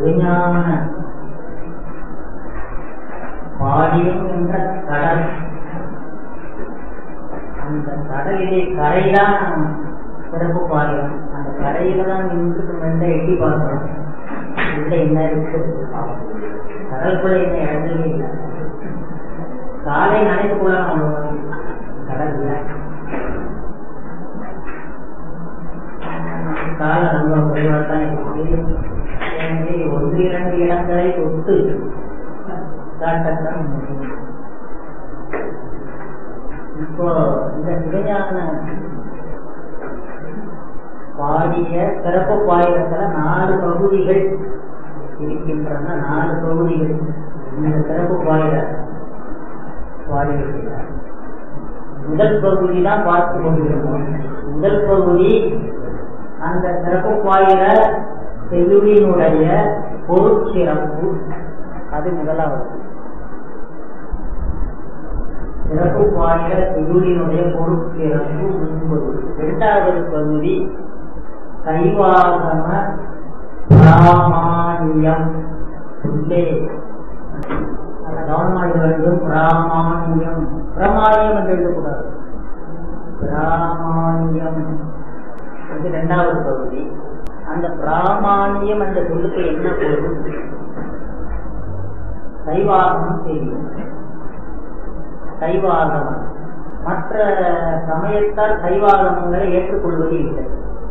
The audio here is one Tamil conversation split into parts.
விஞ்ஞான பாடியம் என்ற கடல் அந்த கடலிலே கரைதான் சிறப்பு பாடியம் அந்த கரையில தான் நின்று மெல்ல எட்டி பார்க்கிறோம் உள்ள என்ன இருக்கு கடலுக்குள்ள என்ன இடங்களே இல்லை காலை நனைத்து கொள்ளலாம் கடல் இல்லை கால ரொம்ப குறைவாக தான் இருக்குது எனவே ஒன்று இரண்டு இடங்களை தொட்டு காட்டத்தான் முடியும் இப்போ இந்த சிவஞான பாடிய சிறப்பு பாயிரத்துல நாலு பகுதிகள் இருக்கின்றன நாலு பகுதிகள் இந்த சிறப்பு பாயிர பாடியிருக்கிறார் முதல் பகுதி தான் பார்த்து கொண்டிருக்கோம் முதல் பகுதி அந்த சிறப்பு பாயிர செல்லுவினுடைய பொருட்சிறப்பு அது முதலாவது சிறப்பு பாயிர செல்லுவினுடைய பொருட்சிறப்பு முன்பது இரண்டாவது பகுதி கைவாகம பிராமாணியம் உள்ளே கவனமாக இருக்க வேண்டும் பிராமாணியம் பிரமாணியம் என்று எழுதக்கூடாது பிராமாணியம் இது இரண்டாவது பகுதி அந்த பிராமாணியம் என்ற சொல்லுக்கு என்ன பொருள் சைவாகமம் தெரியும் சைவாகமம் மற்ற சமயத்தால் சைவாகமங்களை ஏற்றுக்கொள்வது இல்லை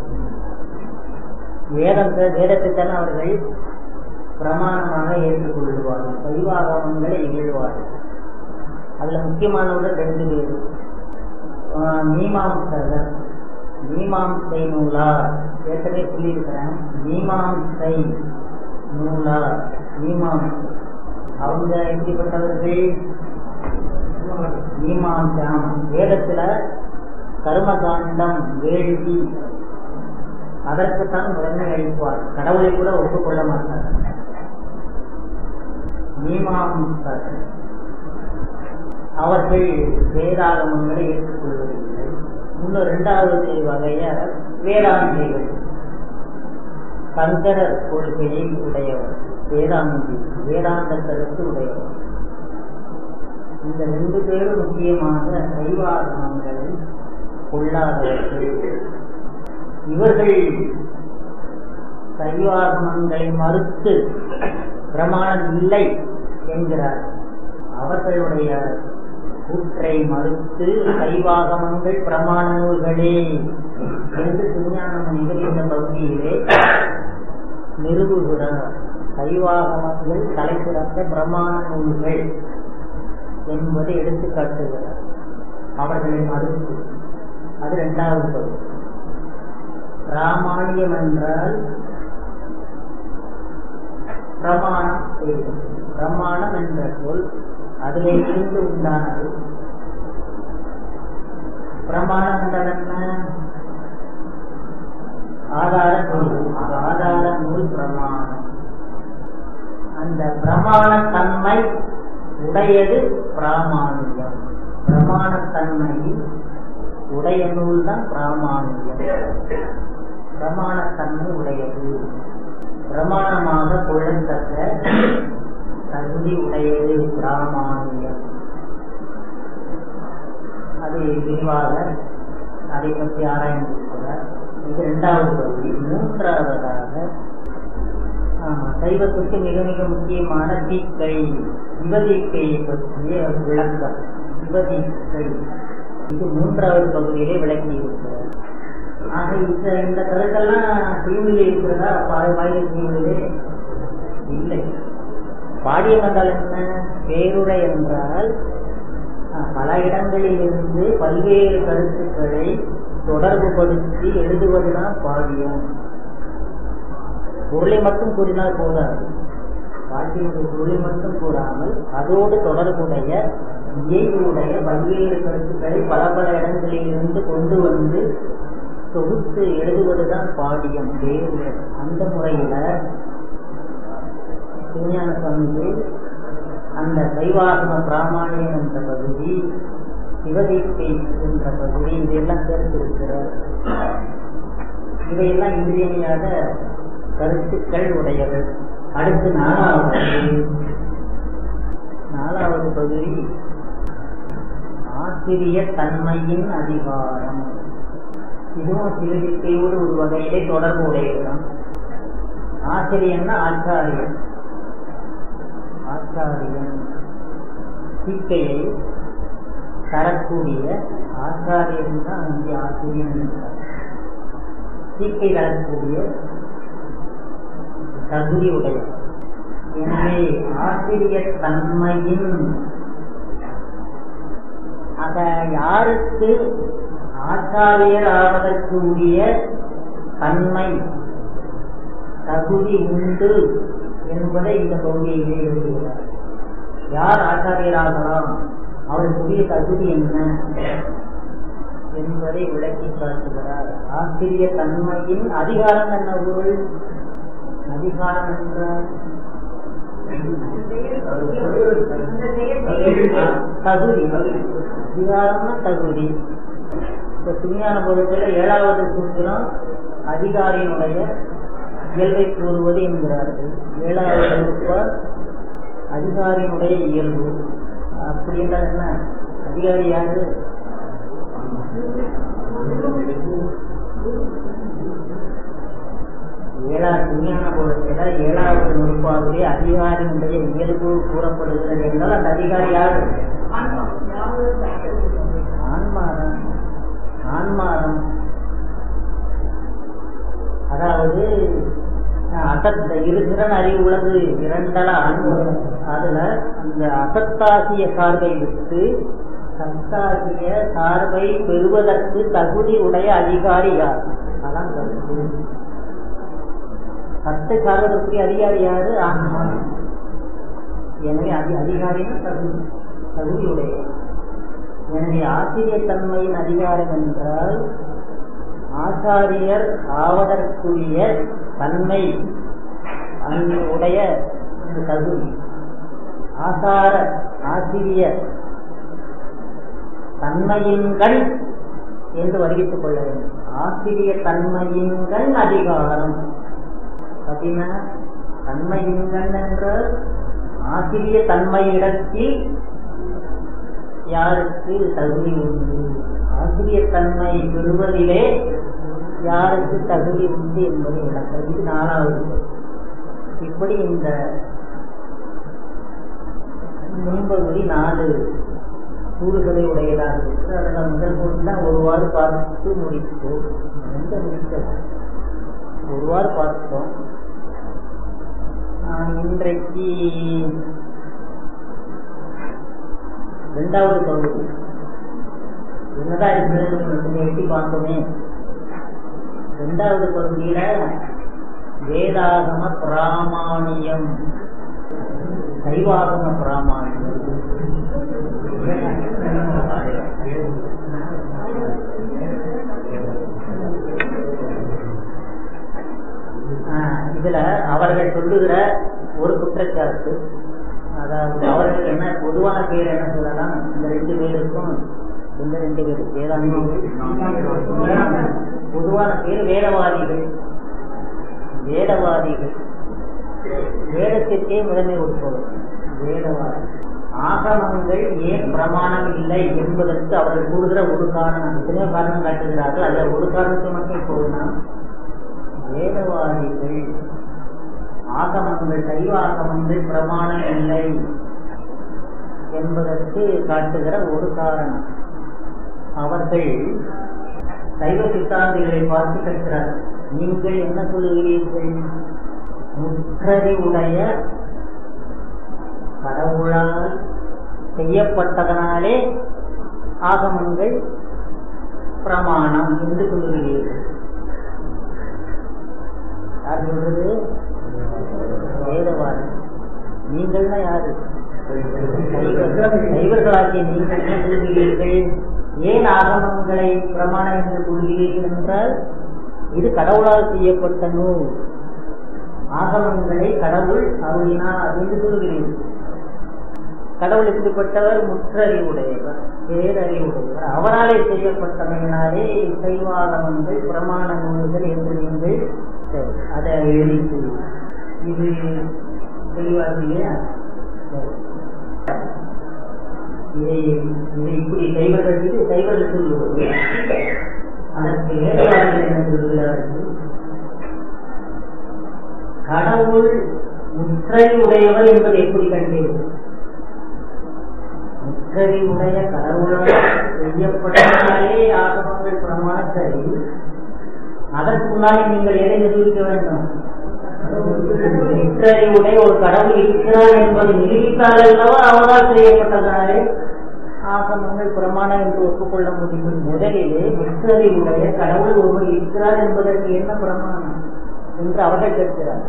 வேதத்தை வேதத்தைத்தான் அவர்கள் பிரமாணமாக ஏற்றுக்கொள்வார்கள் சைவாகமங்களை இகழ்வார்கள் அதுல முக்கியமானவர்கள் ரெண்டு பேர் மீமாம்சகர் மீமாம்சை நூலார் ஏற்கனவே சொல்லியிருக்கிறேன் மீமாம்சை நூலார் மீமாம்சை அவங்க எப்படிப்பட்டவர்கள் மீமாம்சம் வேதத்துல கர்மகாண்டம் வேள்வி அதற்குத்தான் முதன்மை அளிப்பார் கடவுளை கூட ஒப்புக்கொள்ள மாட்டார் மீமாம்சர் அவர்கள் வேதாகமங்களை ஏற்றுக்கொள்வதில்லை இன்னும் இரண்டாவது வகையர் வேதாந்திகள் சங்கரர் கொள்கையை உடையவர் வேதாந்தி வேதாந்த கருத்து உடையவர் இந்த ரெண்டு பேரும் முக்கியமாக சைவாகமங்களை கொள்ளாதவர்கள் இவர்கள் சைவாகமங்களை மறுத்து பிரமாணம் இல்லை என்கிறார் அவர்களுடைய கூற்றை மறுத்து சைவாகமங்கள் பிரமாண நூல்களே என்று திருஞான முனிகள் இந்த பகுதியிலே நிறுவுகிறார் சைவாகமங்கள் தலைசிறந்த பிரமாண நூல்கள் என்பதை எடுத்து காட்டுகிறார் அவர்களை மறுத்து அது இரண்டாவது பகுதி பிராமாணியம் என்றால் பிரமாணம் பிரமாணம் என்ற சொல் அதிலே இருந்து உண்டானது பிரமாணம் என்றால் என்ன ஆதார நூல் ஆதார நூல் பிரமாணம் அந்த பிரமாணத்தன்மை உடையது பிராமாணியம் பிரமாணத்தன்மை உடைய நூல் தான் பிராமாணியம் பிரமாணத்தன்மை உடையது பிரமாணமாக கொள்ளத்தக்க தகுதி உடையது பிராமாணியம் அது விரிவாக அதை பற்றி ஆராய்ந்திருக்கிறார் இது இரண்டாவது பகுதி மூன்றாவதாக ஆமா சைவத்துக்கு மிக மிக முக்கியமான தீக்கை சிவதீக்கையை பற்றிய விளக்கம் சிவதீக்கை இது மூன்றாவது பகுதியிலே விளக்கி இருக்கிறார் ஆக இந்த இந்த கருத்தெல்லாம் தீவிலே இருக்கிறதா வாயிலை தீவிலே இல்லை பாடியம் என்றால் என்ன பேருரை என்றால் பல இடங்களில் இருந்து பல்வேறு கருத்துக்களை தொடர்புபடுத்தி எழுதுவதுதான் பாடியம் பொருளை மட்டும் கூறினால் போதாது பாட்டினுடைய பொருளை மட்டும் கூறாமல் அதோடு தொடர்புடைய இயல்புடைய பல்வேறு கருத்துக்களை பல பல இடங்களில் இருந்து கொண்டு வந்து தொகுத்து எழுதுவதுதான் பாடியம் வேறு அந்த முறையில விஞ்ஞான சுவாமிகள் அந்த சைவாகம பிராமணியம் என்ற பகுதி சிவதீப்பை என்ற பகுதி இதையெல்லாம் சேர்த்திருக்கிறார் இவையெல்லாம் இன்றியமையாத கருத்துக்கள் உடையவர் அடுத்து நாலாவது நாலாவது பகுதி ஆசிரிய தன்மையின் அதிகாரம் இதுவும் சிகிச்சையோடு ஒரு வகையிலே தொடர்பு உடையதுதான் ஆசிரியன்னா ஆச்சாரியன் ஆச்சாரியன் சிக்கையை தரக்கூடிய ஆச்சாரியன் தான் இங்கே ஆசிரியன் என்றார் சீக்கை தரக்கூடிய தகுதி உடையவர் எனவே ஆசிரிய தன்மையின் அத யாருக்கு ஆச்சாரியர் ஆவதற்கு உரிய தன்மை தகுதி உண்டு என்பதை இந்த பகுதியிலே எழுதுகிறார் யார் ஆச்சாரியராகலாம் அவருக்குரிய தகுதி என்ன என்பதை விளக்கி காட்டுகிறார் ஆசிரிய தன்மையின் அதிகாரம் என்ன பொருள் அதிகாரம் என்றால் தகுதி அதிகாரம்னா தகுதி இப்ப சுஞான பொருட்கள் ஏழாவது சூத்திரம் அதிகாரியினுடைய இயல்பை கூறுவது என்கிறார்கள் ஏழாவது வகுப்பார் அதிகாரியினுடைய இயல்பு அப்படி என்றால் என்ன அதிகாரி யாரு ஏழாவது விஞ்ஞான பொருட்கள ஏழாவது நூற்பாவிலே அதிகாரியினுடைய இயல்பு கூறப்படுகிறது என்றால் அந்த அதிகாரி யாரு ஆன்மாரம் ஆன்மாரம் அதாவது அசத் இருதிறன் அறிவு உள்ளது இரண்டல ஆன்மரம் அதுல அந்த அசத்தாகிய சார்பை விட்டு சத்தாகிய சார்பை பெறுவதற்கு தகுதி உடைய அதிகாரி யார் அதான் கருத்து சத்தை சார்வதற்குரிய அதிகாரி யாரு ஆன்மா எனவே அதி அதிகாரினா தகுதி தகுதியுடைய எனவே ஆசிரியத்தன்மையின் அதிகாரம் என்றால் ஆச்சாரியர் ஆவதற்குரிய தன்மை உடைய இந்த தகுதி ஆசார ஆசிரியர் தன்மையின்கள் என்று வருவித்துக் கொள்ள வேண்டும் ஆசிரிய தன்மையின்கள் அதிகாரம் பார்த்தீங்கன்னா தன்மையின்கள் என்ற ஆசிரிய தன்மையிடத்தில் யாருக்கு தகுதி உண்டு ஆசிரியர் தன்மை பெறுவதிலே யாருக்கு தகுதி உண்டு என்பதை விளக்க இது நாலாவது இப்படி இந்த முன்பகுதி நாலு கூறுகளை உடையதாக இருக்கு அதில் முதல் கூறுல ஒருவாறு பார்த்து முடித்தோம் எந்த முடித்தோம் ஒருவாறு பார்த்தோம் இன்றைக்கு இரண்டாவது பகுதி என்னதான் இருக்கிறது எட்டி பார்த்தோமே இரண்டாவது பகுதியில வேதாகம பிராமாணியம் சைவாகம பிராமாணியம் இதுல அவர்கள் சொல்லுகிற ஒரு குற்றச்சாட்டு அதாவது அவர்கள் என்ன பொதுவான பேர் என்ன சொல்லலாம் இந்த ரெண்டு பேருக்கும் இந்த ரெண்டு பேர் வேதாந்தி பொதுவான பேர் வேதவாதிகள் வேதவாதிகள் வேதத்திற்கே முதன்மை கொடுப்பவர் வேதவாதி ஆகமங்கள் ஏன் பிரமாணம் இல்லை என்பதற்கு அவர்கள் கூறுகிற ஒரு காரணம் எத்தனையோ காரணம் காட்டுகிறார்கள் அதில் ஒரு காரணத்தை மட்டும் இப்போதுனா வேதவாதிகள் ஆகமங்கள் சைவ ஆகமங்கள் பிரமாணம் இல்லை என்பதற்கு காட்டுகிற ஒரு காரணம் அவர்கள் சைவ சித்தாந்திகளை பார்த்து கற்கிறார்கள் நீங்கள் என்ன சொல்லுகிறீர்கள் முற்றறிவுடைய கடவுளால் செய்யப்பட்டதனாலே ஆகமங்கள் பிரமாணம் என்று சொல்லுகிறீர்கள் யார் சொல்றது வேதவாதி நீங்கள்னா யாரு சைவர்களாகிய நீங்கள் என்ன சொல்கிறீர்கள் ஏன் ஆகமங்களை பிரமாணம் என்று கூறுகிறீர்கள் என்றால் இது கடவுளால் செய்யப்பட்ட நூல் ஆகமங்களை கடவுள் அருளினார் என்று சொல்கிறீர்கள் கடவுள் இப்படிப்பட்டவர் முற்றறிவுடையவர் பேரறிவுடையவர் அவராலே செய்யப்பட்டமையினாலே சைவாகமங்கள் பிரமாண நூல்கள் என்று நீங்கள் அதை எழுதி இது தெளிவாக இல்லையா இதை இதை இப்படி செய்வதற்கு செய்வதற்கு சொல்லுவது அதற்கு வேறுபாடுகள் என்ன சொல்கிறார்கள் கடவுள் முற்றை உடையவர் என்பது எப்படி கண்டீர்கள் முற்றை உடைய கடவுளால் செய்யப்பட்டதாலே ஆகமங்கள் பிரமாணம் சரி அதற்கு முன்னாலே நீங்கள் எதை நிரூபிக்க வேண்டும் முற்றறிவுடைய ஒரு கடவுள் இருக்கிறார் என்பதை நிரூபித்தால் அல்லவா அவரால் செய்யப்பட்டதாலே ஆகமங்கள் பிரமாணம் என்று ஒப்புக்கொள்ள முடியும் முதலிலே முற்றறிவுடைய கடவுள் ஒருவர் இருக்கிறார் என்பதற்கு என்ன பிரமாணம் என்று அவர்கள் கேட்கிறார்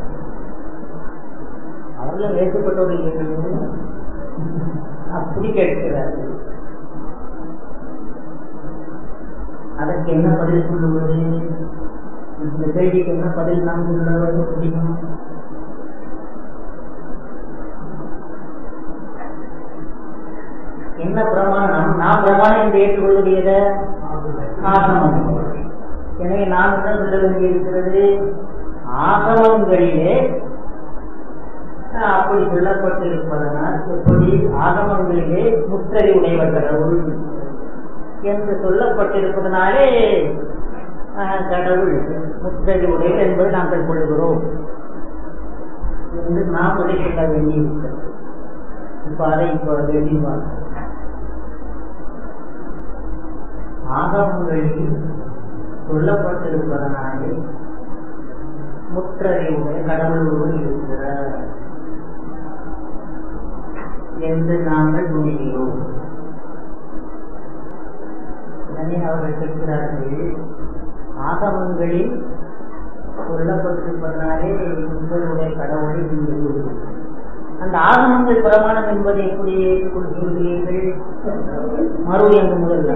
அவர்கள் ஏற்றுப்பட்டவர்கள் இல்லை அப்படி கேட்கிறார்கள் அதற்கு என்ன பதில் சொல்லுவது இந்த கேள்விக்கு என்ன பதில் நாம் சொல்ல முடியும் என்ன பிரமாணம் நான் பிரமாணம் என்று ஏற்றுக்கொள்வது எதை ஆகமம் எனவே நாம் என்ன சொல்ல வேண்டியிருக்கிறது ஆகமங்களிலே அப்படி சொல்லப்பட்டிருப்பதனால் எப்படி ஆகமங்களிலே முத்திரை உடையவர் கடவுள் என்று சொல்லப்பட்டிருப்பதனாலே கடவுள் முத்திரை உடையவர் என்பது நாங்கள் கொள்கிறோம் என்று நாம் அதை சொல்ல வேண்டியிருக்கிறது இப்ப அதை இப்போ வெளிவாங்க ஆகமங்களில் சொல்லப்பட்டிருப்பதனாலே முற்றறிவுடைய கடவுள் ஒருவர் இருக்கிறார் என்று நாங்கள் துணிகிறோம் உடனே அவர்கள் கேட்கிறார்கள் ஆகமங்களில் சொல்லப்பட்டிருப்பதனாலே உங்களுடைய கடவுளை நீங்கள் அந்த ஆகமங்கள் பிரமாணம் என்பது எப்படி ஏற்றுக்கொள்கிறீர்கள் மறுபடியும் அந்த முதல்ல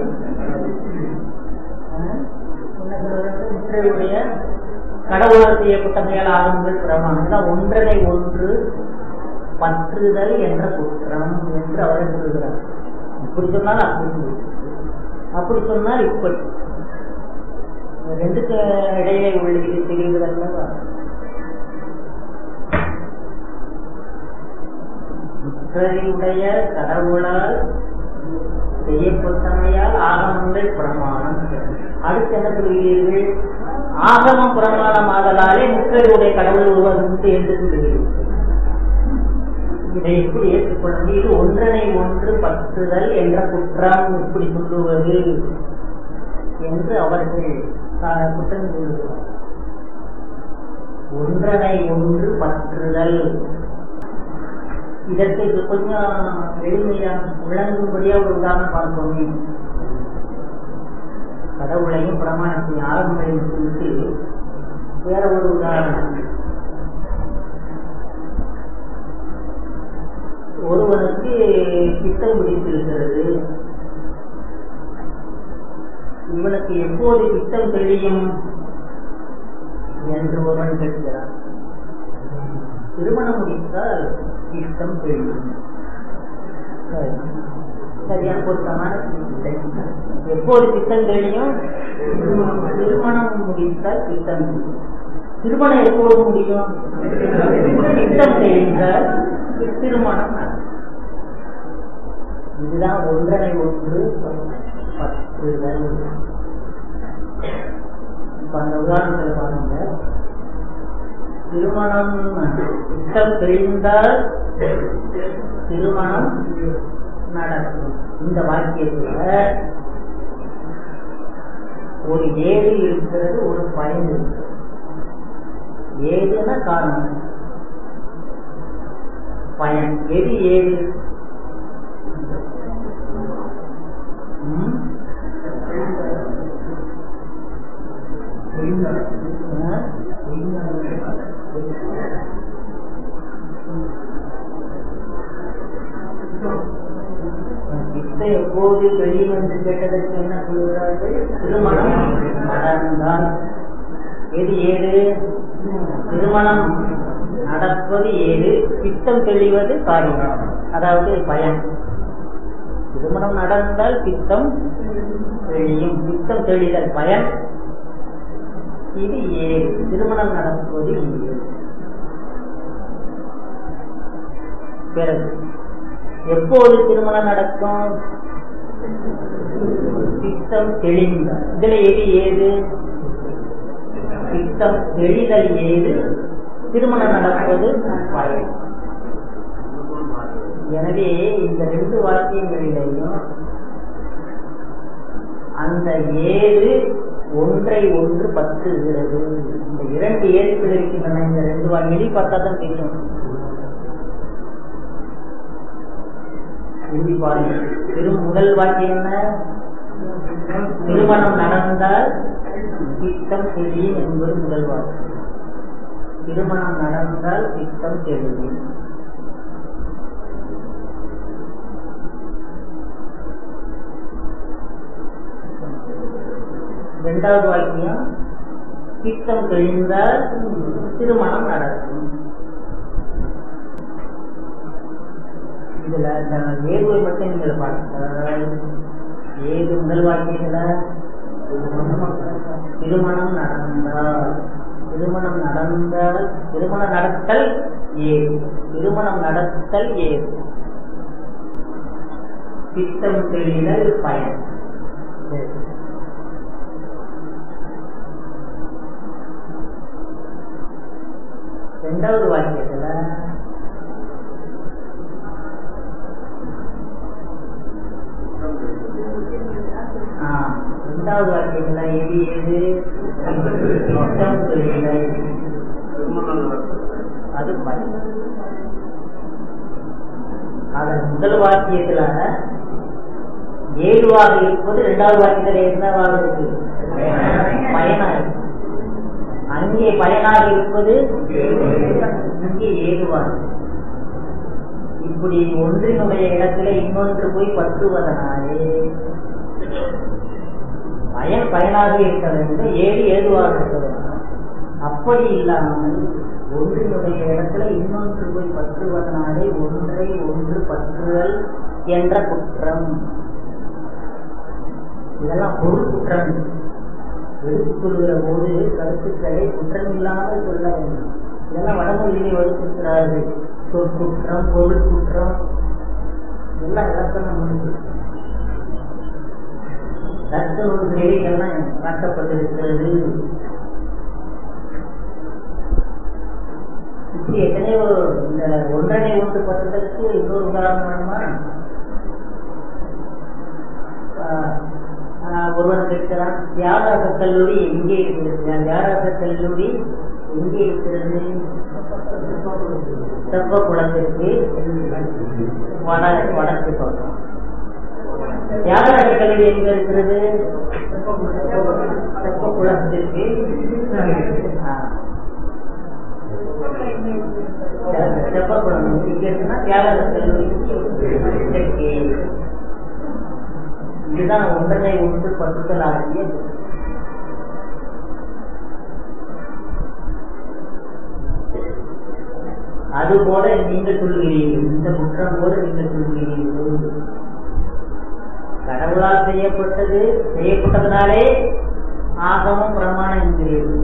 முற்றறிவுடைய கடவுளால் செய்யப்பட்ட மேல் ஆகமங்கள் பிரமாணம் ஒன்றனை ஒன்று பற்றுதல் என்ற குற்றம் என்று அவர்கள் சொல்கிறார் இப்படி சொன்னால் அப்படி அப்படி சொன்னால் இப்படி ரெண்டுக்கு இடையே உள்ள இது தெரிகிறது அல்லவா முற்றறிவுடைய கடவுளால் செய்யப்பட்டமையால் ஆகமங்கள் பிரமாணம் அடுத்து என்ன சொல்கிறீர்கள் ஆகம பிரமாணம் ஆதலாலே முற்றறிவுடைய கடவுள் ஒருவர் உண்டு என்று சொல்கிறீர்கள் இதை எப்படி ஏற்றுக்கொள்ள இது ஒன்றனை ஒன்று பற்றுதல் என்ற குற்றம் இப்படி சொல்லுவது என்று அவர்கள் குற்றம் சொல்லுகிறார் ஒன்றனை ஒன்று பற்றுதல் இதற்கு கொஞ்சம் எளிமையாக விளங்கும்படியா ஒரு உதாரணம் பார்ப்போமே கடவுளையும் பிரமாணத்தையும் ஆரம்பங்களையும் சொல்லிட்டு வேற ஒரு உதாரணம் ஒருவனுக்கு பித்தம் பிடித்திருக்கிறது இவனுக்கு எப்போது பித்தம் தெரியும் என்று ஒருவன் கேட்கிறான் திருமணம் முடித்தால் பித்தம் தெரியும் சரியா பொருத்தமான எப்போது பித்தம் தெரியும் திருமணம் முடித்தால் பித்தம் தெரியும் திருமணம் எப்போது முடியும் பித்தம் தெரிந்தால் திருமணம் இதுதான் ஒன்றனை ஒன்று பற்றுதல் இப்ப அந்த உதாரணத்தில் பாருங்க திருமணம் திட்டம் தெரிந்தால் திருமணம் நடக்கும் இந்த வாக்கியத்துல ஒரு ஏது இருக்கிறது ஒரு பயன் இருக்கிறது ஏதுன்னா காரணம் பயன் எது ஏது பித்தை எப்போது வெளியும் என்று கேட்டதற்கு என்ன சொல்கிறார்கள் திருமணம் நடந்தால் எது ஏது திருமணம் நடப்பது ஏது பித்தம் தெளிவது காரியம் அதாவது பயன் திருமணம் நடந்தால் பித்தம் தெளியும் பித்தம் தெளிதல் பயன் இது ஏது திருமணம் நடப்பது ஏது பிறகு எப்போது திருமணம் நடக்கும் சித்தம் தெளிந்த இதுல எது ஏது சித்தம் தெளிதல் ஏது திருமணம் நடப்பது பயன் எனவே இந்த ரெண்டு வாக்கியங்களிலேயும் அந்த ஏது ஒன்றை ஒன்று பற்றுகிறது இந்த இரண்டு ஏதுகள் இருக்கின்றன இந்த ரெண்டு வாக்கியடி பார்த்தா தான் தெரியும் இறுதி பாருங்க திரு முதல் வாக்கியம் என்ன திருமணம் நடந்தால் சித்தம் தெரியும் என்பது முதல் வாக்கியம் திருமணம் நடந்தால் சித்தம் தெரியும் இரண்டாவது வாக்கியம் சித்தம் தெளிந்தால் திருமணம் நடக்கும் இதுல இந்த ஏதுவை மட்டும் நீங்கள் பார்த்தால் ஏது முதல் வாக்கியத்துல திருமணம் நடந்தால் திருமணம் நடந்தால் திருமணம் நடத்தல் ஏது திருமணம் நடத்தல் ஏது சித்தம் தெளிதல் பயன் சரி. ரெண்டாவது வாக்கியத்துல ஆ, ரெண்டாவது வாக்கியத்துல எது எது சித்தம் தெளிதல் அது பயன் அதன் முதல் வாக்கியத்துல ஏதுவாக இருப்பது இரண்டாவது வாக்கியத்துல என்னவாக இருக்கு பயனாக இருக்கு. அங்கே பயனாக இருப்பது இங்கே ஏதுவாக இருக்கு. இப்படி ஒன்றினுடைய இடத்துல இன்னொன்று போய் பற்றுவதனாலே பயன் பயனாக இருக்க வேண்டும் ஏது ஏதுவாக இருக்க வேண்டும் அப்படி இல்லாமல் ஒன்றினுடைய இடத்துல இன்னொன்று போய் பற்றுவதனாலே ஒன்றை ஒன்று பற்றுதல் என்ற குற்றம் இதெல்லாம் பொருள் குற்றம் எடுத்துக் கொள்கிற போது கருத்துக்களை குற்றம் இல்லாமல் சொல்ல வேண்டும் இதெல்லாம் வடமொழியிலே வகுத்திருக்கிறார்கள் சொற்குற்றம் பொருள் குற்றம் இதெல்லாம் இலக்கணம் உண்டு தர்க்க நூல்களிலே எல்லாம் காட்டப்பட்டிருக்கிறது இப்படி எத்தனையோ இந்த ஒன்றனை ஒன்று பட்டதற்கு இன்னொரு உதாரணம் வேணுமா ஆஹ் ஆஹ் ஒருவன் கேட்கிறான் தியாகராச கல்லூரி எங்கே இருக்கிறது தியாகராச கல்லூரி எங்கே இருக்கிறது செப்ப குளத்திற்கு வட வடக்கு பக்கம் தியாகராஜ கல்லூரி எங்க இருக்கிறது செப்ப குளத்திற்கு ஆஹ் செப்பக்குளம் இங்க இருக்குன்னா தியாகராஜ கல்லூரிக்கு தெற்கே இதுதான் ஒன்றனை ஒன்று பற்றுதலாகிய அதுபோல நீங்கள் சொல்கிறீர்கள் இந்த குற்றம் போல நீங்கள் சொல்கிறீர்கள் கடவுளால் செய்யப்பட்டது செய்யப்பட்டதனாலே ஆகமம் பிரமாணம் என்கிறீர்கள்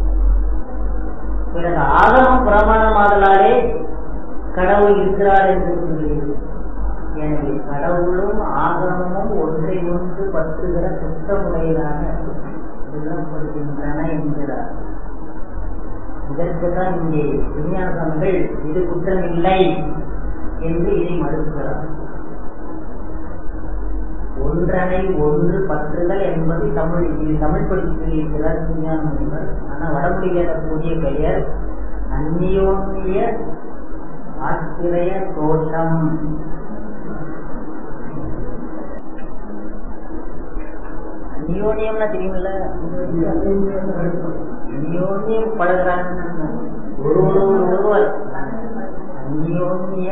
பிறகு ஆகமம் பிரமாணமாதலாலே கடவுள் இருக்கிறார் என்று சொல்கிறீர்கள் எனவே கடவுளும் ஆகமமும் ஒன்றை ஒன்று பற்றுகிற குற்றமுறையிலான சொல்லப்படுகின்றன என்கிறார் இதற்குதான் இங்கே விஞ்ஞான சுவாமிகள் இது குற்றம் இல்லை என்று இதை மறுக்கிறார் ஒன்றனை ஒன்று பற்றுதல் என்பது தமிழ் இது தமிழ் படித்திருக்கிறார் விஞ்ஞான முனிவர் ஆனால் வடமொழியில் இருக்கக்கூடிய பெயர் அந்நியோன்னிய ஆசிரிய தோஷம் அந்யோன்யம்னா தெரியுமில்ல அந்யோன்யம் பழகிறாங்க ஒரு ஒரு ஒருவர் அந்யோன்ய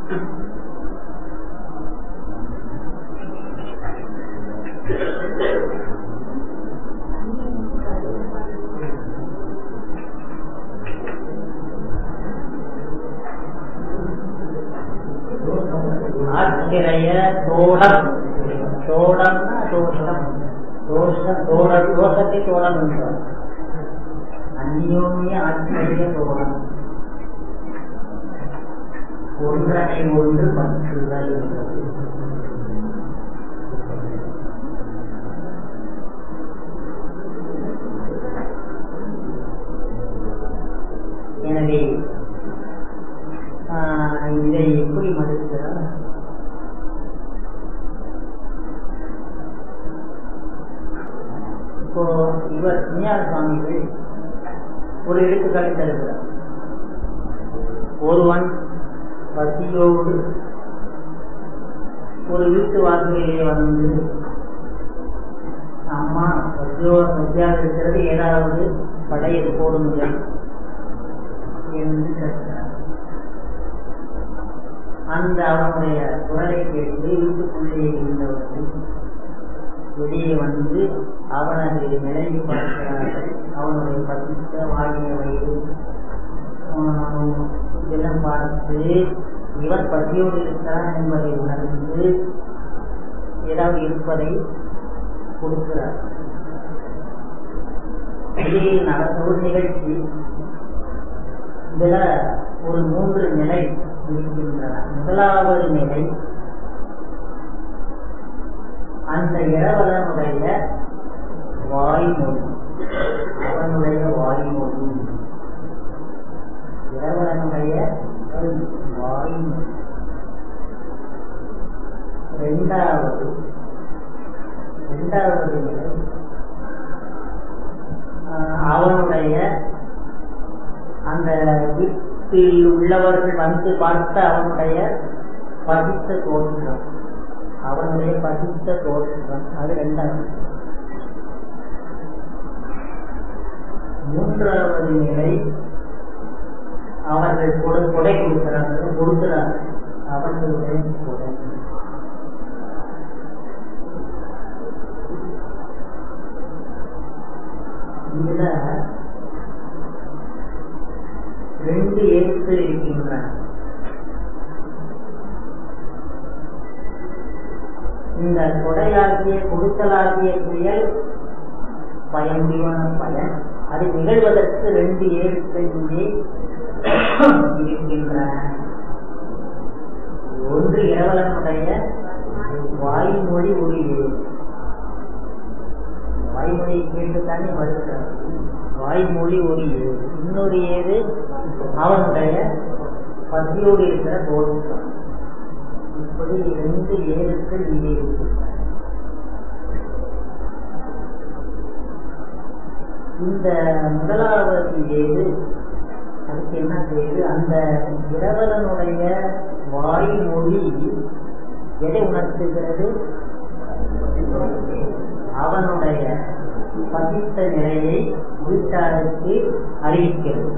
ஆசிரிய தோடம் தோடம்னா தோஷம் தோஷ தோட தோஷத்தை தோடம் என்றார் அந்யோன்ய ஆச்சரிய தோடம் ஒன்றனை ஒன்று பற்றுதல் எனவே ஆஹ், இதை எப்படி மறுக்கிறார் இப்போ இவர் விஞ்ஞான சுவாமிகள் ஒரு எடுத்துக்காட்டு தருகிறார் ஒருவன் பசியோடு ஒரு வீட்டு வாசலிலே வந்து அம்மா பசியோ பசியாக இருக்கிறது ஏதாவது படையல் போடுங்கள் என்று கேட்கிறார் அந்த அவனுடைய குரலை கேட்டு வீட்டுக்குள்ளே இருந்தவர்கள் வெளியே வந்து அவனது நிலையை பார்க்கிறார்கள் அவனுடைய பசித்த வாங்கிய வயிறு ஆஹ், இதெல்லாம் பார்த்து இவன் பசியோடு இருக்கிறான் என்பதை உணர்ந்து ஏதாவது இருப்பதை கொடுக்கிறார் இது நடந்த ஒரு நிகழ்ச்சி இதுல ஒரு மூன்று நிலை இருக்கின்றன முதலாவது நிலை அந்த இரவலனுடைய வாய்மொழி அவனுடைய வாய்மொழி இரவலனுடைய வாய்மொழி இரண்டாவது இரண்டாவது நிலை ஆஹ், அவனுடைய அந்த வீட்டில் உள்ளவர்கள் வந்து பார்த்த அவனுடைய பதித்த தோற்றம் அவனுடைய பதித்த தோற்றம் அது ரெண்டாவது மூன்றாவது நிலை அவர்கள் கொடை கொடை கொடுக்கிறார்கள் கொடுக்கிறார்கள் அவர்களுடைய கொடை இதுல ரெண்டு எழுத்து இருக்கின்றன இந்த கொடையாகிய கொடுத்தலாகிய செயல் பயன்புரிவான பயன் அது நிகழ்வதற்கு ரெண்டு ஏழுக்கள் இங்கே இருக்கின்றன ஒன்று இரவலனுடைய வாய்மொழி ஒரு ஏழு வாய்மொழியை கேட்டுத்தானே வருகிறார் வாய்மொழி ஒரு ஏழு இன்னொரு ஏழு அவனுடைய பசியோடு இருக்கிற தோற்றம் இப்படி ரெண்டு ஏழுக்கள் இங்கே இருக்கின்றன இந்த முதலாவது ஏது அதுக்கு என்ன செய்யுது அந்த இரவலனுடைய வாய்மொழி எதை உணர்த்துகிறது அவனுடைய பதித்த நிலையை வீட்டாருக்கு அறிவிக்கிறது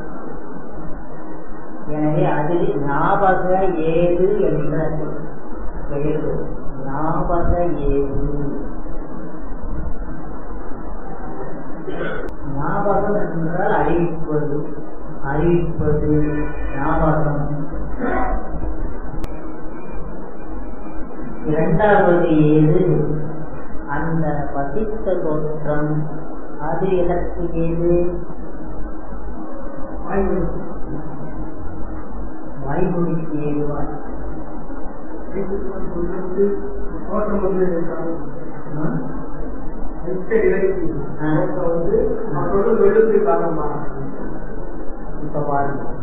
எனவே அதில் ஞாபக ஏது என்ற பெயர் வரும். ஞாபக ஏது ஞாபகம் என்றால் அறிவிப்பது அறிவிப்பது ஞாபகம் இரண்டாவது ஏது அந்த பதித்த தோற்றம் அது எதற்கு ஏது வாய்மொழிக்கு ஏதுவா தோட்டம் வந்து ஆ? வந்து மக்களோட வெளுத்து காரணமா இப்ப பாருங்க